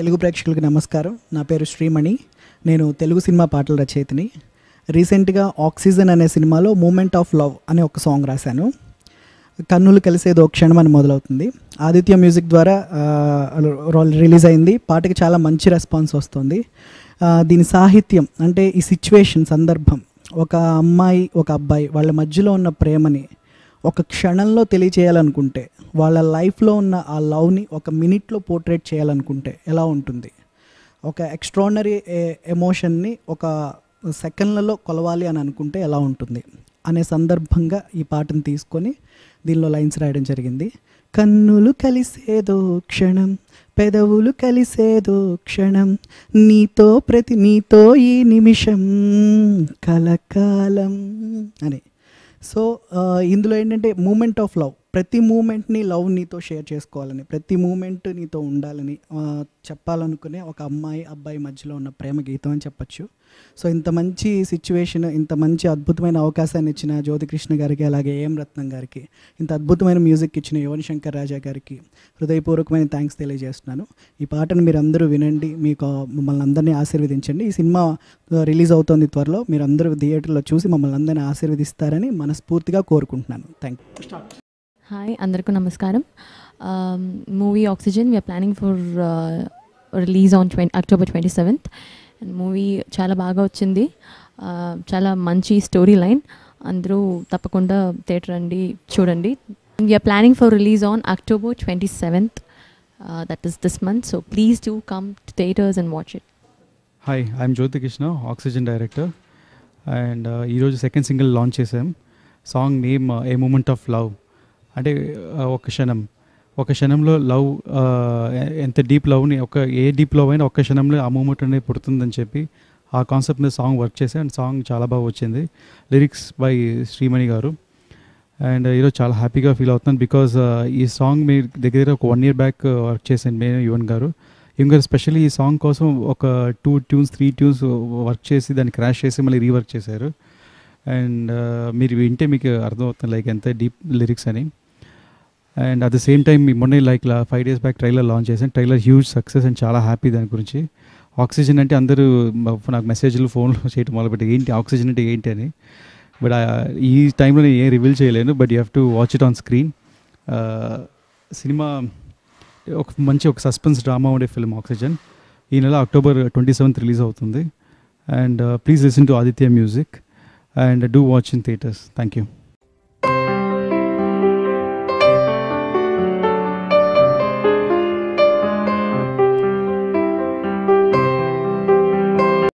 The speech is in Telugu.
తెలుగు ప్రేక్షకులకి నమస్కారం నా పేరు శ్రీమణి నేను తెలుగు సినిమా పాటల రచయితని రీసెంట్గా ఆక్సిజన్ అనే సినిమాలో మూమెంట్ ఆఫ్ లవ్ అనే ఒక సాంగ్ రాశాను కన్నులు కలిసేదో క్షణం అని మొదలవుతుంది ఆదిత్య మ్యూజిక్ ద్వారా ఆ, రోల్ రిలీజ్ అయింది పాటకి చాలా మంచి రెస్పాన్స్ వస్తుంది ఆ, దీని సాహిత్యం అంటే ఈ సిచ్యువేషన్ సందర్భం ఒక అమ్మాయి ఒక అబ్బాయి వాళ్ళ మధ్యలో ఉన్న ప్రేమని ఒక క్షణంలో తెలియచేయాలనుకుంటే వాళ్ళ లైఫ్లో ఉన్న ఆ లవ్ని ఒక మినిట్లో పోర్ట్రేట్ చేయాలనుకుంటే ఎలా ఉంటుంది ఒక ఎక్స్ట్రాడినరీ ఎమోషన్ని ఒక సెకండ్లలో కొలవాలి అని అనుకుంటే ఎలా ఉంటుంది అనే సందర్భంగా ఈ పాటను తీసుకొని దీనిలో లైన్స్ రాయడం జరిగింది కన్నులు కలిసేదో క్షణం పెదవులు కలిసేదో క్షణం నీతో ప్రతి నీతో ఈ నిమిషం కలకాలం అని సో ఆ, ఇందులో ఏంటంటే మూమెంట్ ఆఫ్ లవ్ ప్రతి మూమెంట్ని లవ్ నీతో షేర్ చేసుకోవాలని ప్రతి మూమెంట్ నీతో ఉండాలని ఆ, చెప్పాలనుకునే ఒక అమ్మాయి అబ్బాయి మధ్యలో ఉన్న ప్రేమ గీతం అని చెప్పచ్చు సో ఇంత మంచి సిచ్యువేషన్ ఇంత మంచి అద్భుతమైన అవకాశాన్ని ఇచ్చిన జ్యోతికృష్ణ గారికి అలాగే ఏం రత్నం గారికి ఇంత అద్భుతమైన మ్యూజిక్ ఇచ్చిన యువన్ శంకర్ రాజా గారికి హృదయపూర్వకమైన థ్యాంక్స్ తెలియజేస్తున్నాను ఈ పాటను మీరు అందరూ వినండి మీకు మమ్మల్ని అందరినీ ఆశీర్వదించండి ఈ సినిమా రిలీజ్ అవుతోంది త్వరలో మీరు అందరూ థియేటర్లో చూసి మమ్మల్ని అందరినీ ఆశీర్వదిస్తారని మనస్ఫూర్తిగా కోరుకుంటున్నాను థ్యాంక్ యూ హాయ్ అందరికీ నమస్కారం movie Oxygen we're planning for release on twenty October twenty seventh and movie చాలా బాగా వచ్చింది Uh, చాలా మంచి స్టోరీ లైన్ అందరూ తప్పకుండా థియేటర్ అండి చూడండి we're planning for release on October twenty seventh that is this month so please do come to theatres and watch it hi I'm Jyothi Krishna Oxygen director and ఈరోజు సెకండ్ సింగిల్ లాంచ్ చేసాం song name a moment of love అంటే uh, ఒక క్షణం ఒక క్షణంలో లవ్ ఎంత డీప్ లవ్ని ఒక ఏ డీప్ లవ్ అయినా ఒక్క క్షణంలో ఆ మూమెంట్ అనేది పుడుతుందని చెప్పి ఆ కాన్సెప్ట్ మీద సాంగ్ వర్క్ చేసాం అండ్ సాంగ్ చాలా బాగా వచ్చింది లిరిక్స్ బై శ్రీమణి గారు అండ్ ఈరోజు చాలా హ్యాపీగా ఫీల్ అవుతున్నాను బికాజ్ ఈ సాంగ్ మీ దగ్గర దగ్గర ఒక వన్ ఇయర్ బ్యాక్ వర్క్ చేశాను నేను యువన్ గారు యువన్ గారు స్పెషల్లీ ఈ సాంగ్ కోసం ఒక two tunes three tunes work చేసి దాన్ని క్రాష్ చేసి మళ్ళీ రీవర్క్ చేశారు అండ్ మీరు వింటే మీకు అర్థమవుతుంది లైక్ ఎంత డీప్ లిరిక్స్ అని and at the same time మీ మొన్న like five days back trailer launch చేశాను ట్రైలర్ హ్యూజ్ సక్సెస్ అండ్ చాలా హ్యాపీ దాని గురించి ఆక్సిజన్ అంటే అందరూ మ- నాకు మెసేజ్లు ఫోన్లో చేయడం మొదలుపెట్టి ఏంటి ఆక్సిజన్ అంటే ఏంటి అని బట్ ఈ టైంలో నేను ఏం రివీల్ చేయలేను but you have to watch it on screen cinema ఒక మంచి ఒక సస్పెన్స్ డ్రామా ఉండే ఫిల్మ్ ఆక్సిజన్ ఈ నెల అక్టోబర్ ట్వంటీ సెవెంత్ రిలీజ్ అవుతుంది and please listen to Aditya Music and do watch in theatres thank you